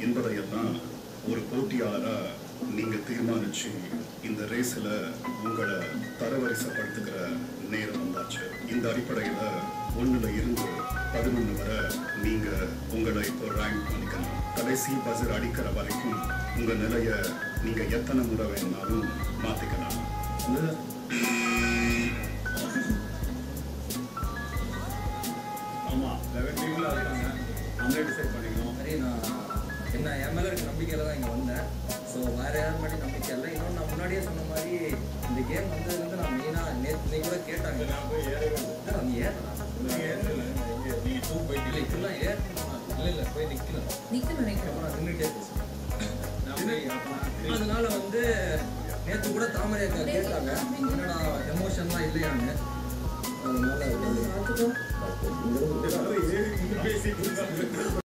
என்பதையெல்லாம் ஒரு போட்டியாளரா நீங்க தீர்மானிச்சு இந்த ரேஸ்ல உங்களை தரவரிசைப்படுத்துகிற நேரம் வந்தாச்சு இந்த அடிப்படையில ஒண்ணுல இருந்து பதினொன்னு வரை நீங்க உங்களை இப்போ ரேங்க் பண்ணிக்கலாம் கடைசி பஸ்ஸர் அடிக்கிற வரைக்கும் உங்க நிலைய நீங்க எத்தனை முறை வேணாலும் மாத்திக்கலாம் ஆமா லெவன் டீம்ல இருக்காங்க நம்மளே டிசைட் பண்ணிக்கணும் சரி நான் என்ன என் மேலே இருக்க நம்பிக்கையில் தான் இங்கே வந்தேன் ஸோ வேறு யார் மட்டும் நம்பிக்கை இல்லை இன்னொன்று நான் முன்னாடியே சொன்ன மாதிரி இந்த கேம் வந்ததுலேருந்து நான் மெயினாக நேற்று நீ கூட கேட்டாங்க நான் போய் ஏறவே இல்லை. இல்லை, நீ ஏறலாம் நீங்க ஏறல இங்க நீங்க டூ இல்லை போயிட்டு இப்படிலாம் ஏறணும் இல்லை இல்லை போய் நிற்கலாம் நிக்க நினைக்கிறேன் அப்புறம் நின்றுட்டே பேசுவேன் நான் போய் அப்ப அதனால வந்து நேற்று கூட தாமரை அக்கா கேட்டாங்க என்னடா எமோஷன்லாம் இல்லையான்னு அதனால அதுதான் நான் ஏறி பேசிட்டு இருக்காங்க